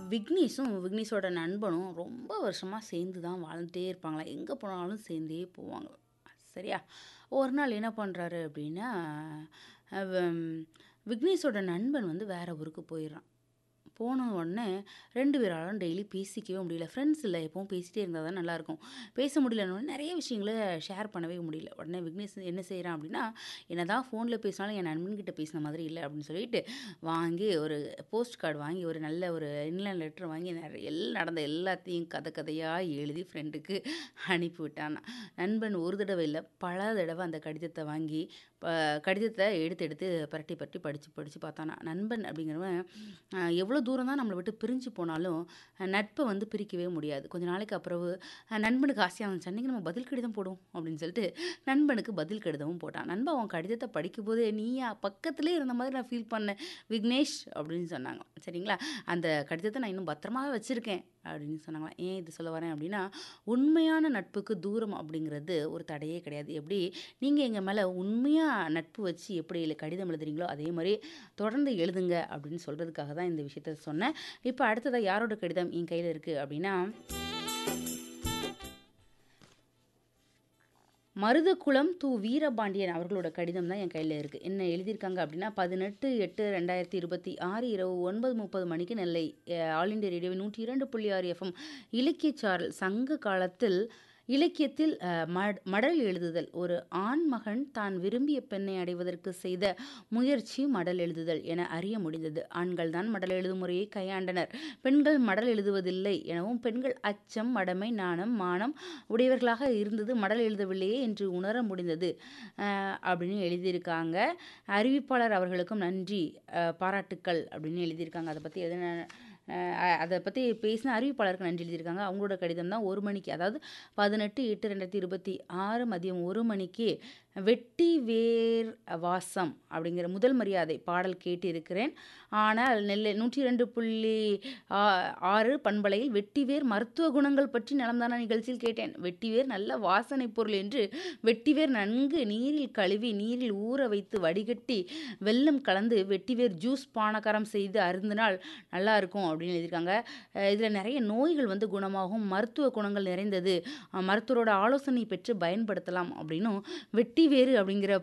விக்னேஷும், விக்னேஷோட நண்பனும் ரொம்ப வருஷமா சேர்ந்து தான் வாழ்ந்துட்டே இருப்பாங்களாம். எங்க போனாலும் சேர்ந்தே போவாங்க. சரியா? ஒரு நாள் என்ன பண்றாரு அப்டின்னா, அவ் விக்னேஷோட நண்பன் வந்து வேற ஊருக்கு போயிர்றான். போன உடனே 2 பேராலும் டெய்லி பேசிக்கவே முடியல. ஃப்ரெண்ட்ஸ் இல்ல எப்பவும் பேசிட்டே இருந்தா தான் நல்லாயிருக்கும். பேச முடியலன்னோனே நெறைய விஷயங்கள ஷேர் பண்ணவே முடியல. உடனே விக்னேஷ் என்ன செய்றான் அப்டின்னா, என்னதான் ஃபோன்ல பேசினாலும் என் நண்பன்கிட்ட பேசின மாதிரி இல்ல அப்டின்னு சொல்லிட்டு, வாங்கி ஒரு போஸ்ட் கார்ட் வாங்கி ஒரு நல்ல ஒரு இன்லேண்ட் லெட்டர் வாங்கி நெறைய எல் நடந்த எல்லாத்தையும் கத கதையா எழுதி ஃப்ரெண்டுக்கு அனுப்பி விட்டானாம். நண்பன் ஒரு தடவ இல்ல, பல தடவ அந்த கடிதத்த வாங்கி, ப கடிதத்த எடுத்து எடுத்து பெரட்டி பெரட்டி படிச்சு படிச்சு பார்த்தானாம். நண்பன் அப்டிங்கிறவன் அ எவ்வளோ தூரம் தான் நம்மள விட்டு பிரிஞ்சு போனாலும், நட்ப வந்து பிரிக்கவே முடியாது. கொஞ்ச நாளைக்கு அப்புறவு நண்பனுக்கு ஆசையா இருந்துச்சு. அன்னைக்கு நம்ம பதில் கடிதம் போடுவோம் அப்டின்னு சொல்லிட்டு, நண்பனுக்கு பதில் கடிதமும் போட்டான். நண்பா உன் கடிதத்த படிக்கும்போதே, நீயா பக்கத்திலேயே இருந்த மாதிரி நான் ஃபீல் பண்ணேன் விக்னேஷ் அப்டின்னு சொன்னாங்களாம். சரிங்களா? அந்த கடிதத்த நான் இன்னும் பத்திரமாவே வச்சிருக்கேன் அப்டின்னு சொன்னாங்களாம். ஏன் இது சொல்ல வரேன் அப்டின்னா, உண்மையான நட்புக்கு தூரம் அப்டிங்கிறது ஒரு தடையே கிடையாது. எப்டி நீங்க எங்க மேல உண்மையா நட்பு வச்சு எப்படி கடிதம் எழுதுறீங்களோ, அதே மாரி தொடர்ந்து எழுதுங்க அப்டின்னு சொல்றதுக்காக தான் இந்த விஷயத்த சொன்னேன். இப்ப அடுத்ததா யாரோட கடிதம் என் கையில இருக்கு அப்டின்னா மருதகுளம் து. வீரபாண்டியன் அவர்களோட கடிதம் தான் என் கையில இருக்கு. என்ன எழுதியிருக்காங்க அப்டின்னா, 18/8/2026 இரவு 9:30 மணிக்கு நெல்லை அ ஆல் இண்டியா ரேடியோவின் 102.6 எஃப்எம் இலக்கியச் சாரல் சங்க காலத்தில் இலக்கியத்தில் அ மட் மடல் எழுதுதல். ஒரு ஆண் மகன் தான் விரும்பிய பெண்ணை அடைவதற்கு செய்த முயற்சி மடல் எழுதுதல் என அறிய முடிந்தது. ஆண்கள் தான் மடல் எழுதும் முறையை கையாண்டனர். பெண்கள் மடல் எழுதுவதில்லை எனவும், பெண்கள் அச்சம், மடமை, நாணம், மானம் உடையவர்களாக இருந்து மடல் எழுதவில்லையே என்று உணர முடிந்தது. அ அப்டின்னு எழுதியிருக்காங்க. அறிவிப்பாளர் அவர்களுக்கும் நன்றி, அ பாராட்டுக்கள் அப்டின்னு எழுதியிருக்காங்க. அத பத்தி எதுன அ அத பத்தி பேசின அறிவிப்பாளருக்கு நன்றி எழுதியிருக்காங்க. அவங்களோட கடிதம் தான் 1 மணிக்கு அதாவது 18/8/2026 மதியம் 1 மணிக்கு வெட்டி வேர் வாசம் அப்டிங்கிற முதல் மரியாதை பாடல் கேட்டிருக்கிறேன். ஆனால் நெல்லை 102.6 பண்பலையில் வெட்டிவேர் மருத்துவ குணங்கள் பற்றி நலம்தானா நிகழ்ச்சியில் கேட்டேன். வெட்டிவேர் நல்ல வாசனை பொருள் என்று வெட்டிவேர் நன்கு நீரில் கழுவி, நீரில் ஊற வைத்து வடிகட்டி, வெல்லம் கலந்து வெட்டிவேர் ஜூஸ் பானகாரம் செய்து அருந்தினால் நல்லாயிருக்கும் அப்டின்னு எழுதியிருக்காங்க. அ இதில நெறைய நோய்கள் வந்து குணமாகும். மருத்துவ குணங்கள் நிறைந்தது. அ மருத்துவரோட ஆலோசனை பெற்று பயன்படுத்தலாம் அப்டின்னும், வெட்டிவேரு அப்டிங்கிற